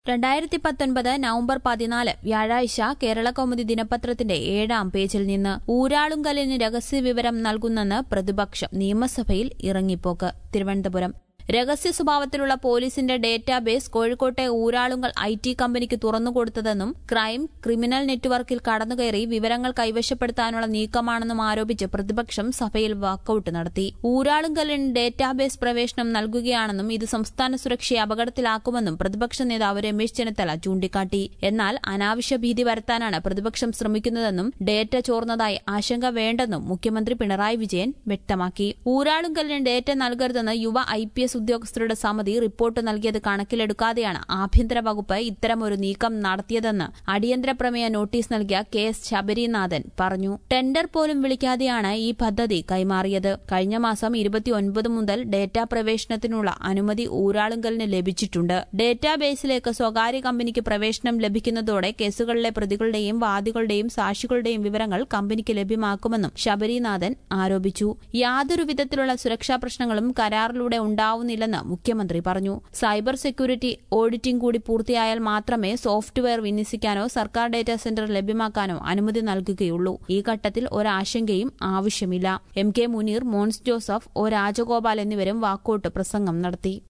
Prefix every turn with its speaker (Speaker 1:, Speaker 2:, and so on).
Speaker 1: രണ്ടായിരത്തി പത്തൊൻപത് നവംബർ പതിനാല് വ്യാഴാഴ്ച കേരള കൗമുദി ദിനപത്രത്തിന്റെ ഏഴാം പേജിൽ നിന്ന് ഊരാളുങ്കലിന് രഹസ്യവിവരം നൽകുന്നെന്ന് പ്രതിപക്ഷം നിയമസഭയിൽ ഇറങ്ങിപ്പോക്ക് തിരുവനന്തപുരം രഹസ്യ സ്വഭാവത്തിലുള്ള പോലീസിന്റെ ഡേറ്റാബേസ് കോഴിക്കോട്ടെ ഊരാളുങ്കൽ ഐ ടി കമ്പനിക്ക് തുറന്നുകൊടുത്തതെന്നും ക്രൈം ക്രിമിനൽ നെറ്റ്വർക്കിൽ കടന്നുകയറി വിവരങ്ങൾ കൈവശപ്പെടുത്താനുള്ള നീക്കമാണെന്നും ആരോപിച്ച് പ്രതിപക്ഷം സഭയിൽ വാക്കൌട്ട് നടത്തി ഊരാളുങ്കലിന് ഡേറ്റാബേസ് പ്രവേശനം നൽകുകയാണെന്നും ഇത് സംസ്ഥാന സുരക്ഷയെ അപകടത്തിലാക്കുമെന്നും പ്രതിപക്ഷ നേതാവ് രമേശ് ചെന്നിത്തല ചൂണ്ടിക്കാട്ടി എന്നാൽ അനാവശ്യ ഭീതി വരുത്താനാണ് പ്രതിപക്ഷം ശ്രമിക്കുന്നതെന്നും ഡേറ്റ ചോർന്നതായി ആശങ്ക വേണ്ടെന്നും മുഖ്യമന്ത്രി പിണറായി വിജയൻ വ്യക്തമാക്കി ഊരാളുങ്കലിന് ഡേറ്റ നൽകരുതെന്ന് യുവ ഐ പി എസ് ഉദ്യോഗസ്ഥരുടെ സമിതി റിപ്പോർട്ട് നൽകിയത് കണക്കിലെടുക്കാതെയാണ് ആഭ്യന്തര വകുപ്പ് ഇത്തരമൊരു നീക്കം നടത്തിയതെന്ന് അടിയന്തര പ്രമേയ നോട്ടീസ് നൽകിയ കെ എസ് ശബരിനാഥൻ പറഞ്ഞു ടെൻഡർ പോലും വിളിക്കാതെയാണ് ഈ പദ്ധതി കൈമാറിയത് കഴിഞ്ഞ മാസം ഇരുപത്തിയൊൻപത് മുതൽ ഡേറ്റാ പ്രവേശനത്തിനുള്ള അനുമതി ഊരാളുങ്കലിന് ലഭിച്ചിട്ടുണ്ട് ഡേറ്റാബേസിലേക്ക് സ്വകാര്യ കമ്പനിക്ക് പ്രവേശനം ലഭിക്കുന്നതോടെ കേസുകളിലെ പ്രതികളുടെയും വാദികളുടെയും സാക്ഷികളുടെയും വിവരങ്ങൾ കമ്പനിക്ക് ലഭ്യമാക്കുമെന്നും ശബരിനാഥൻ ആരോപിച്ചു യാതൊരു വിധത്തിലുള്ള സുരക്ഷാ പ്രശ്നങ്ങളും കരാറിലൂടെ ഉണ്ടാവുന്നില്ലെന്ന് മുഖ്യമന്ത്രി പറഞ്ഞു സൈബർ സെക്യൂരിറ്റി ഓഡിറ്റിംഗ് കൂടി പൂർത്തിയായാൽ മാത്രമേ സോഫ്റ്റ്വെയർ വിന്യസിക്കാനോ സർക്കാർ ഡേറ്റാ സെന്റർ ലഭ്യമാക്കാനോ അനുമതി നൽകുകയുള്ളൂ ഈ ഘട്ടത്തിൽ ഒരാശങ്കയും ആവശ്യമില്ല M K Muneer Mons Joseph O Rajagopal എന്നിവരും വാക്കൌട്ട് പ്രസംഗം നടത്തി